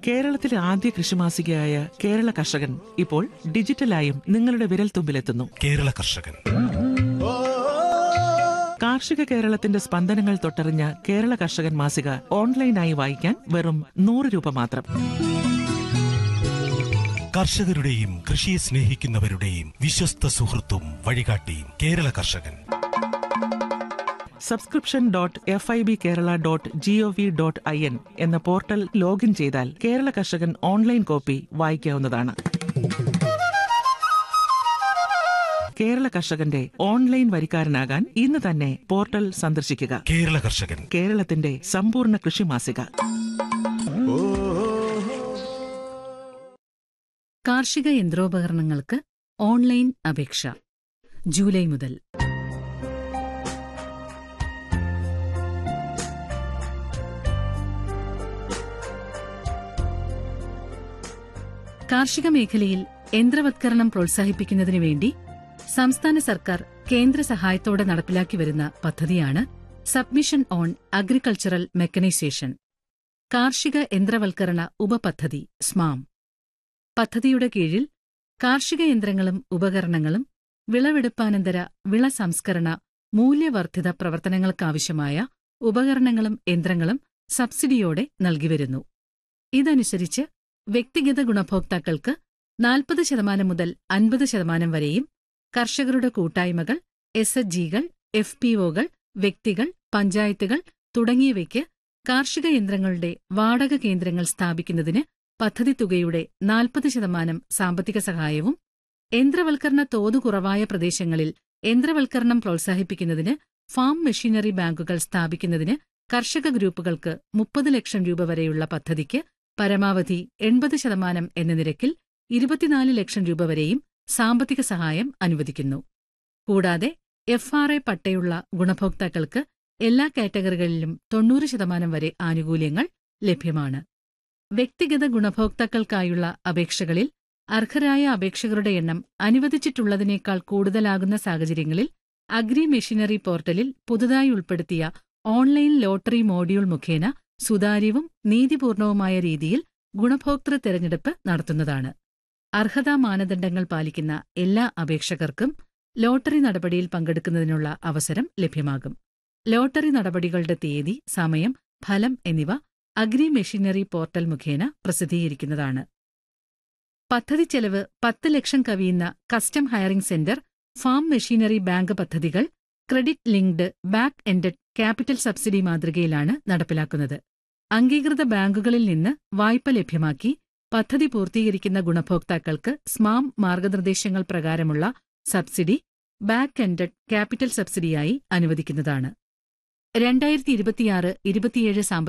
കേരളത്തിലെ ആദ്യ കൃഷിമാസികയായ കേരള കർഷകൻ ഇപ്പോൾ ഡിജിറ്റലായും നിങ്ങളുടെ വിരൽത്തുമ്പിലെത്തുന്നു കേരള കർഷകൻ കാർഷിക കേരളത്തിന്റെ സ്പന്ദനങ്ങൾ തൊട്ടറിഞ്ഞ കേരള കർഷകൻ മാസിക ഓൺലൈനായി വായിക്കാൻ വെറും നൂറ് രൂപ മാത്രം കർഷകരുടെയും കൃഷിയെ സ്നേഹിക്കുന്നവരുടെയും വിശ്വസ്ത സുഹൃത്തും വഴികാട്ടിയും കേരള കർഷകൻ subscription dot F I B Kerala dot G O V dot I N എന്ന പോർട്ടൽ ലോഗിൻ ചെയ്താൽ കേരള കർഷകൻ ഓൺലൈൻ കോപ്പി വായിക്കാവുന്നതാണ് കേരള കർഷകന്റെ ഓൺലൈൻ വരിക്കാരനാകാൻ ഇന്ന് തന്നെ പോർട്ടൽ സന്ദർശിക്കുക കേരള കർഷകൻ കേരളത്തിന്റെ സമ്പൂർണ്ണ കൃഷി മാസിക കാർഷിക യന്ത്രോപകരണങ്ങൾക്ക് ഓൺലൈൻ അപേക്ഷ ജൂലൈ മുതൽ കാർഷിക മേഖലയിൽ യന്ത്രവത്കരണം പ്രോത്സാഹിപ്പിക്കുന്നതിനു വേണ്ടി സംസ്ഥാന സർക്കാർ കേന്ദ്ര സഹായത്തോടെ നടപ്പിലാക്കി വരുന്ന പദ്ധതിയാണ് സബ്മിഷൻ ഓൺ അഗ്രികൾച്ചറൽ മെക്കനൈസേഷൻ കാർഷിക യന്ത്രവൽക്കരണ ഉപപദ്ധതി സ്മാം പദ്ധതിയുടെ കീഴിൽ കാർഷിക യന്ത്രങ്ങളും ഉപകരണങ്ങളും വിളവെടുപ്പാനന്തര വിള സംസ്കരണ മൂല്യവർദ്ധിത പ്രവർത്തനങ്ങൾക്കാവശ്യമായ ഉപകരണങ്ങളും യന്ത്രങ്ങളും സബ്സിഡിയോടെ നൽകിവരുന്നു ഇതനുസരിച്ച് വ്യക്തിഗത ഗുണഭോക്താക്കൾക്ക് നാൽപ്പത് ശതമാനം മുതൽ അൻപത് ശതമാനം വരെയും കർഷകരുടെ കൂട്ടായ്മകൾ എസ് എച്ച് ജികൾ എഫ് പി ഒകൾ വ്യക്തികൾ പഞ്ചായത്തുകൾ തുടങ്ങിയവയ്ക്ക് കാർഷിക യന്ത്രങ്ങളുടെ വാടക കേന്ദ്രങ്ങൾ സ്ഥാപിക്കുന്നതിന് പദ്ധതി തുകയുടെ നാൽപ്പത് ശതമാനം സാമ്പത്തിക സഹായവും യന്ത്രവൽക്കരണ തോത് കുറവായ പ്രദേശങ്ങളിൽ യന്ത്രവൽക്കരണം പ്രോത്സാഹിപ്പിക്കുന്നതിന് ഫാം മെഷീനറി ബാങ്കുകൾ സ്ഥാപിക്കുന്നതിന് കർഷക ഗ്രൂപ്പുകൾക്ക് മുപ്പത് ലക്ഷം രൂപ വരെയുള്ള പദ്ധതിക്ക് പരമാവധി എൺപത് ശതമാനം എന്ന നിരക്കിൽ ഇരുപത്തിനാല് ലക്ഷം രൂപ വരെയും സാമ്പത്തിക സഹായം അനുവദിക്കുന്നു കൂടാതെ എഫ് ആർ എ പട്ടയുള്ള ഗുണഭോക്താക്കൾക്ക് എല്ലാ കാറ്റഗറികളിലും തൊണ്ണൂറ് ശതമാനം വരെ ആനുകൂല്യങ്ങൾ ലഭ്യമാണ് വ്യക്തിഗത ഗുണഭോക്താക്കൾക്കായുള്ള അപേക്ഷകളിൽ അർഹരായ അപേക്ഷകരുടെ എണ്ണം അനുവദിച്ചിട്ടുള്ളതിനേക്കാൾ കൂടുതലാകുന്ന സാഹചര്യങ്ങളിൽ അഗ്രി മെഷീനറി പോർട്ടലിൽ പുതുതായി ഉൾപ്പെടുത്തിയ ഓൺലൈൻ ലോട്ടറി മോഡ്യൂൾ മുഖേന സുതാര്യവും നീതിപൂർണവുമായ രീതിയിൽ ഗുണഭോക്തൃ തെരഞ്ഞെടുപ്പ് നടത്തുന്നതാണ് അർഹതാ മാനദണ്ഡങ്ങൾ പാലിക്കുന്ന എല്ലാ അപേക്ഷകർക്കും ലോട്ടറി നടപടിയിൽ പങ്കെടുക്കുന്നതിനുള്ള അവസരം ലഭ്യമാകും ലോട്ടറി നടപടികളുടെ തീയതി സമയം ഫലം എന്നിവ അഗ്രി മെഷീനറി പോർട്ടൽ മുഖേന പ്രസിദ്ധീകരിക്കുന്നതാണ് പദ്ധതി ചെലവ് പത്ത് ലക്ഷം കവിയുന്ന custom hiring centre farm machinery bank പദ്ധതികൾ credit linked back ended capital subsidy മാതൃകയിലാണ് നടപ്പിലാക്കുന്നത് അംഗീകൃത ബാങ്കുകളിൽ നിന്ന് വായ്പ ലഭ്യമാക്കി പദ്ധതി പൂർത്തീകരിക്കുന്ന ഗുണഭോക്താക്കൾക്ക് സ്മാം മാർഗനിർദ്ദേശങ്ങൾ പ്രകാരമുള്ള സബ്സിഡി ബാക്ക് എൻഡഡ് ക്യാപിറ്റൽ സബ്സിഡിയായി അനുവദിക്കുന്നതാണ് രണ്ടായിരത്തി ഇരുപത്തിയാറ് ഇരുപത്തിയേഴ് സാമ്പത്തിക